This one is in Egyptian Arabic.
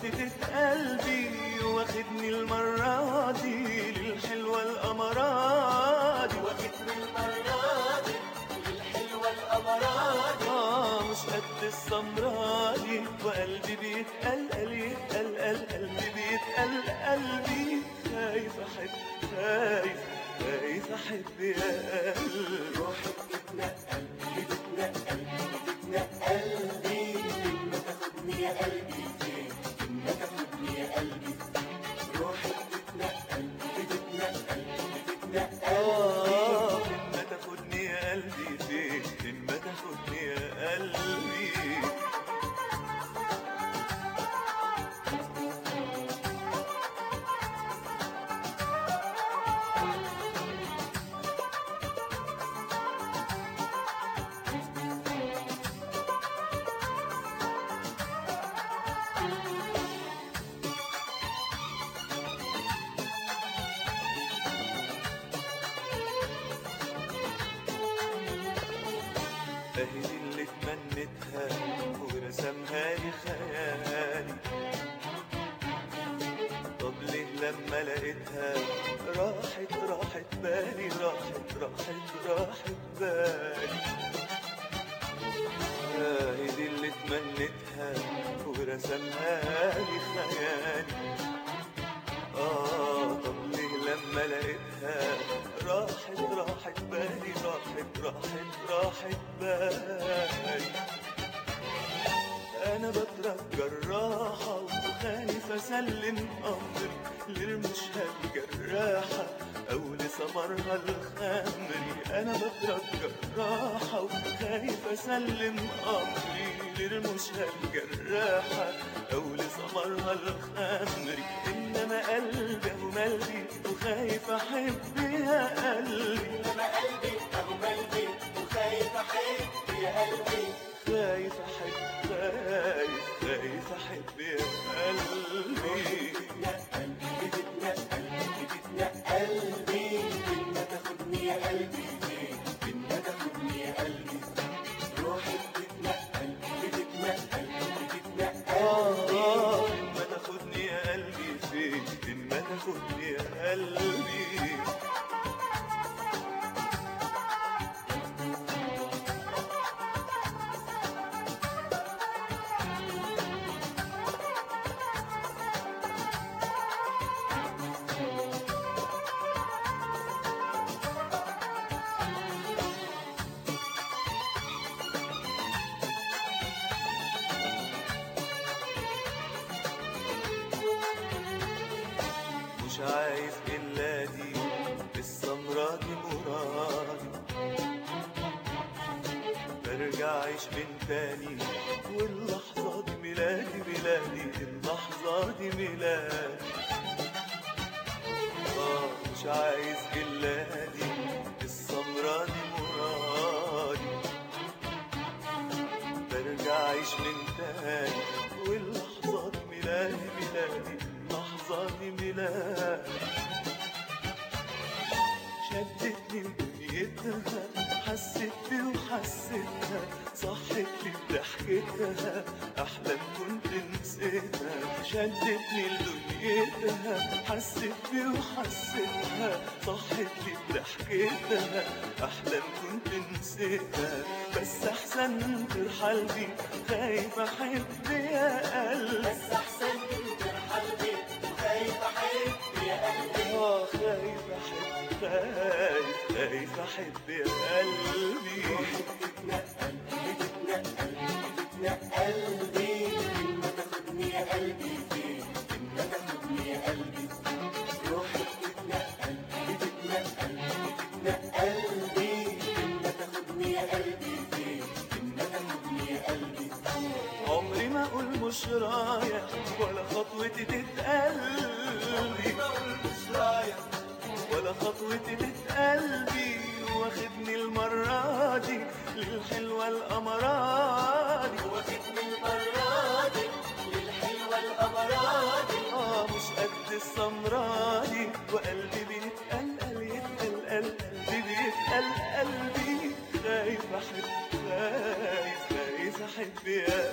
وتتت قلبي واخدني المرة دي للحلوة الأمراض واخدني المرة دي للحلوة الأمراض آه مش قد السمراني وقلبي بيتقلقل يتقلقل قلبي بيتقل قلبي خايف أحب خايف خايف أحب يا قلبي روحي بتتنقل بتتنقل بتتنقل بي فين ما تاخدني يا قلبي فين فين ما تاخدني يا قلبي روحي بتتنقل بتتنقل بتتنقل آه فين ما تاخدني يا قلبي فين فين ما تاخدني يا قلبي اهي دي اللي تمنتها ورسمها لي خيالي طب ليه لما لقيتها راحت راحت بالي راحت راحت راحت بالي اهي دي اللي تمنتها ورسمها لي خيالي آه طب ليه لما لقيتها راحت راحت بالي راحت راحت راحت بالي أنا بترجى الراحة وخايف أسلم أمري لرمشها الجراحة أو لسمرها الخمري أنا بترجى الراحة وخايف أسلم أمري لرمشها الجراحة أو لسمرها الخمري إنما قلبي أهو ملبي وخايف أحب يا قلبي إنما قلبي أهو قلبي وخايف أحب يا قلبي خايف أحب خايف خايف أحب يا قلبي بتتنقل بتتنقل بتتنقل بي فين ما تاخدني يا قلبي فين فين ما تاخدني يا قلبي روحي بتتنقل بتتنقل بتتنقل آه فين ما تاخدني يا قلبي فين فين ما تاخدني يا قلبي مش عايز إلا دي السمرة دي مرادي برجعش من تاني واللحظة دي ميلادي ميلادي اللحظة دي ميلادي آه مش عايز إلا دي السمرة دي مرادي برجعش من تاني واللحظة دي ميلادي ميلادي اللحظة دي ميلادي شدتني لدنيتها حسيت بي وحسيتها صحت لي بضحكتها احلام كنت نسيتها شدتني لدنيتها حسيت بي وحسيتها صحت لي بضحكتها احلام كنت نسيتها بس احسن ترحل بي خايف احب يا قلبي بس أحسن كنت قلبي وخايف أحب يا قلبي اه خايف احب خايف خايف احب يا قلبي بتتنقل بتتنقل بتتنقل بي فين ما تاخدني يا قلبي فين فين ما تاخدني يا قلبي روحي بتتنقل بتتنقل بتتنقل بي فين ما تاخدني يا قلبي فين فين ما تاخدني يا قلبي عمري ما اقول مش رايح ولا خطوتي تتقلبي بقول مش رايح ولا خطوتي تتقلبي واخدني المرة دي للحلوة الأمراضي واخدني المرة دي للحلوة الأمراضي اه مش قد السمراني وقلبي بيتقلقل يتقلقل قلبي بيتقل قلبي خايف احب خايف خايف احب يا